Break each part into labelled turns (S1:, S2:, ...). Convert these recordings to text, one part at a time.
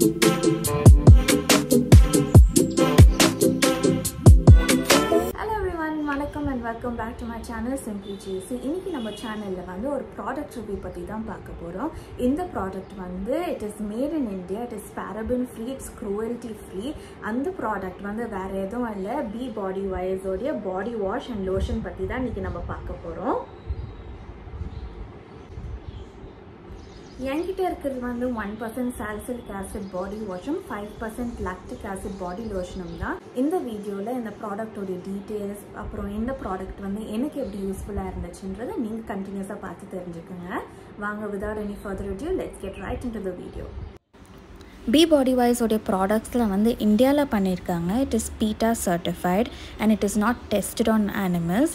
S1: hello everyone வணக்கம் and welcome back to my channel simply JC இன்னைக்கு நம்ம சேனலில் வந்து ஒரு ப்ராடக்ட் ரிவ்யூ பற்றி தான் பார்க்க போகிறோம் இந்த ப்ராடக்ட் வந்து it is made in India it is paraben free it's cruelty free அந்த ப்ராடக்ட் வந்து வேறு எதுவும் இல்லை பி பாடி வைஸோடைய பாடி வாஷ் அண்ட் லோஷன் பற்றி தான் இன்னைக்கு நம்ம பார்க்க போகிறோம் என்கிட்ட இருக்கிறது வந்து one percent salicylic acid body வாஷும் five percent lactic acid body லோஷனும் தான் இந்த வீடியோவில் இந்த ப்ராடக்டோடைய டீட்டெயில்ஸ் அப்புறம் இந்த ப்ராடக்ட் வந்து எனக்கு எப்படி யூஸ்ஃபுல்லாக இருந்துச்சுன்றதை நீங்கள் கண்டினியூஸாக பார்த்து தெரிஞ்சுக்கோங்க வாங்க without any further review let's get right into the video
S2: be body வைஸோடைய ப்ராடக்ட்ஸில் வந்து இந்தியாவில் பண்ணியிருக்காங்க it is PETA certified and it is not tested on animals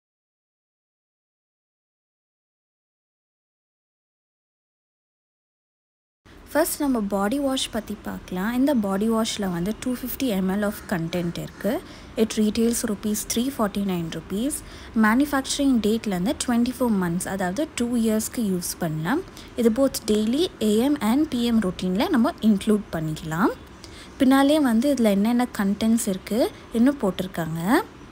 S2: first நம்ம பாடி வாஷ் பற்றி பார்க்கலாம் இந்த பாடி வாஷில் வந்து two fifty ML of content இருக்குது it retails rupees three forty nine rupees manufacturing டேட்லேருந்து டுவெண்ட்டி ஃபோர் மந்த்ஸ் அதாவது two இயர்ஸ்க்கு யூஸ் பண்ணலாம் இது both daily AM and PM ரொட்டீனில் நம்ம இன்க்ளூட் பண்ணிக்கலாம் பின்னாலே வந்து இதில் என்னென்ன கண்டென்ட்ஸ் இருக்குது இன்னும் போட்டிருக்காங்க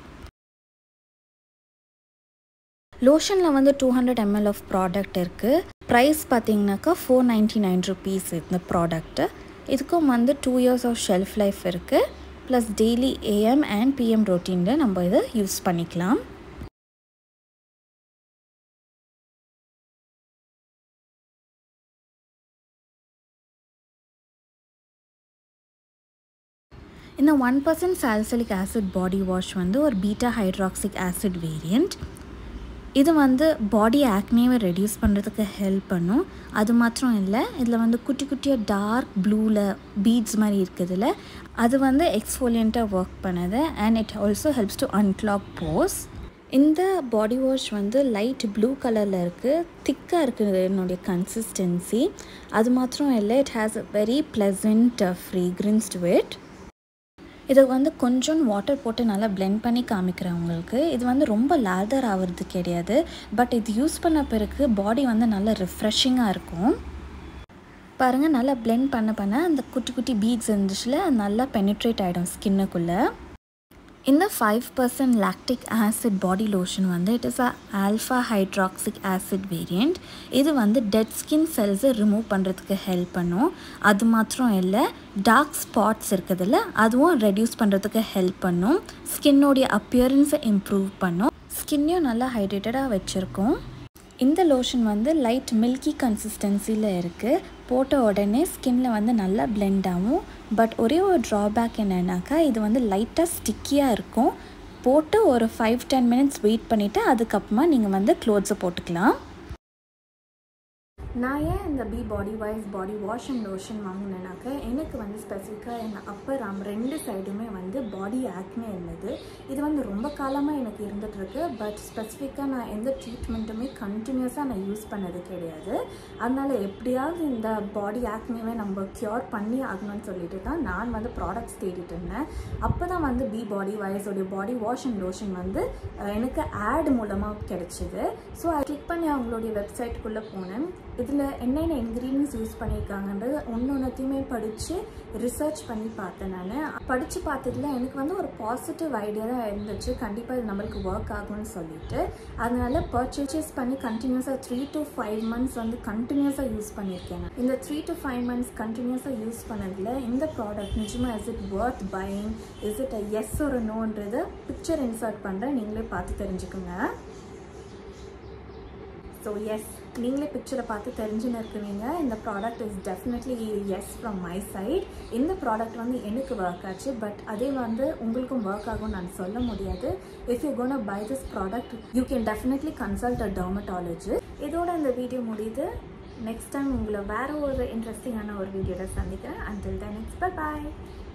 S2: லோஷனில் வந்து two hundred ML of product இருக்குது ப்ரைஸ் பார்த்தீங்கன்னாக்கா ஃபோர் நைன்ட்டி நைன் ருபீஸ் இந்த ப்ராடக்ட்டு இதுக்கும் வந்து two years of shelf life இருக்குது plus daily AM and PM ரொட்டீனில் நம்ம இதை யூஸ் பண்ணிக்கலாம் இந்த one percent salicylic acid body wash வந்து ஒரு பீட்டா ஹைட்ராக்சிக் ஆசிட் வேரியண்ட் இது வந்து பாடி ஆக்னேவை ரெடியூஸ் பண்ணுறதுக்கு ஹெல்ப் பண்ணும் அது மாத்திரம் இல்லை இதில் வந்து குட்டி குட்டியாக டார்க் ப்ளூவில் பீட்ஸ் மாதிரி இருக்குதுல அது வந்து எக்ஸ்ஃபோலியண்ட்டாக ஒர்க் பண்ணுது and it also helps to unclog pores இந்த பாடி வாஷ் வந்து லைட் ப்ளூ கலரில் இருக்குது திக்காக இருக்குது என்னுடைய கன்சிஸ்டன்சி அது மாத்திரம் இல்லை it has a very pleasant fragrance to it இதை வந்து கொஞ்சம் வாட்டர் போட்டு நல்லா பிளெண்ட் பண்ணி காமிக்கிறேன் உங்களுக்கு இது வந்து ரொம்ப லேதர் ஆகிறது கிடையாது பட் இது யூஸ் பண்ண பிறகு பாடி வந்து நல்லா ரிஃப்ரெஷிங்காக இருக்கும் பாருங்கள் நல்லா பிளெண்ட் பண்ண பண்ண அந்த குட்டி குட்டி பீட்ஸ் இருந்துச்சுல நல்லா பெனிட்ரேட் ஆகிடும் ஸ்கின்னுக்குள்ளே இந்த five percent lactic acid body lotion வந்து it is a alpha hydroxic acid variant இது வந்து டெட் ஸ்கின் செல்ஸை ரிமூவ் பண்ணுறதுக்கு ஹெல்ப் பண்ணும் அது மாத்திரம் இல்லை டார்க் ஸ்பாட்ஸ் இருக்குதுல்ல அதுவும் ரெடியூஸ் பண்ணுறதுக்கு ஹெல்ப் பண்ணும் ஸ்கின்னோடைய அப்பியரன்ஸை இம்ப்ரூவ் பண்ணும் ஸ்கின்னையும் நல்லா ஹைட்ரேட்டடாக வச்சுருக்கோம் இந்த லோஷன் வந்து லைட் மில்கி கன்சிஸ்டன்சியில் இருக்குது போட்ட உடனே ஸ்கின்ல வந்து நல்லா பிளெண்ட் ஆகும் பட் ஒரே ஒரு ட்ராபேக் என்னன்னாக்கா இது வந்து லைட்டாக ஸ்டிக்கியாக இருக்கும் போட்டு ஒரு ஃபைவ் டென் மினிட்ஸ் வெயிட் பண்ணிவிட்டு அதுக்கப்புறமா நீங்கள் வந்து க்ளோத்ஸை போட்டுக்கலாம்
S1: நான் ஏன் இந்த be bodywise body wash and lotion வாங்கினேனாக்க எனக்கு வந்து ஸ்பெசிஃபிக்காக என் அப்பர் ஆம் ரெண்டு சைடுமே வந்து பாடி ஆக்னே இருந்தது இது வந்து ரொம்ப காலமாக எனக்கு இருந்துகிட்ருக்கு பட் ஸ்பெசிஃபிக்காக நான் எந்த ட்ரீட்மெண்ட்டுமே கண்டினியூஸாக நான் யூஸ் பண்ணது கிடையாது அதனால் எப்படியாவது இந்த பாடி ஆக்னேவை நம்ம க்யூர் பண்ணி ஆகணும்னு சொல்லிட்டு தான் நான் வந்து ப்ராடக்ட்ஸ் தேடிட்டு இருந்தேன் அப்போ தான் வந்து பி பாடி வைஸோடைய பாடி வாஷ் அண்ட் லோஷன் வந்து எனக்கு ஆட் மூலமாக கிடைச்சிது ஸோ அதை கிளிக் பண்ணி அவங்களுடைய வெப்சைட்டுக்குள்ளே போனேன் இதில் என்னென்ன இன்க்ரீடியன்ஸ் யூஸ் பண்ணியிருக்காங்கன்றது ஒன்று ஒன்றத்தையுமே படித்து ரிசர்ச் பண்ணி பார்த்தேன் நான் படித்து பார்த்ததுல எனக்கு வந்து ஒரு பாசிட்டிவ் ஐடியா தான் இருந்துச்சு கண்டிப்பாக இது நம்மளுக்கு ஒர்க் ஆகும்னு சொல்லிட்டு அதனால பர்ச்சேஸ் பண்ணி கண்டினியூஸாக த்ரீ டு ஃபைவ் மந்த்ஸ் வந்து கண்டினியூஸாக யூஸ் பண்ணியிருக்கேன் இந்த த்ரீ டு ஃபைவ் மந்த்ஸ் கண்டினியூஸாக யூஸ் பண்ணதில் இந்த ப்ராடக்ட் நிஜமாக is it worth buying is it yes ஒரு நோன்றதை பிக்சர் இன்சர்ட் பண்ணுறேன் நீங்களே பார்த்து தெரிஞ்சுக்கோங்க ஸோ எஸ் நீங்களே பிக்சரை பார்த்து தெரிஞ்சுன்னு இருக்குவீங்க இந்த product is definitely yes from my side இந்த ப்ராடக்ட் வந்து எனக்கு ஒர்க் ஆச்சு பட் அதே வந்து உங்களுக்கும் ஒர்க் ஆகும் நான் சொல்ல முடியாது if you gonna buy this product you can definitely consult a dermatology இதோட இந்த வீடியோ முடியுது நெக்ஸ்ட் டைம் உங்களை வேறு ஒரு இன்ட்ரெஸ்டிங்கான ஒரு வீடியோவில் சந்திக்கிறேன் until then it's bye bye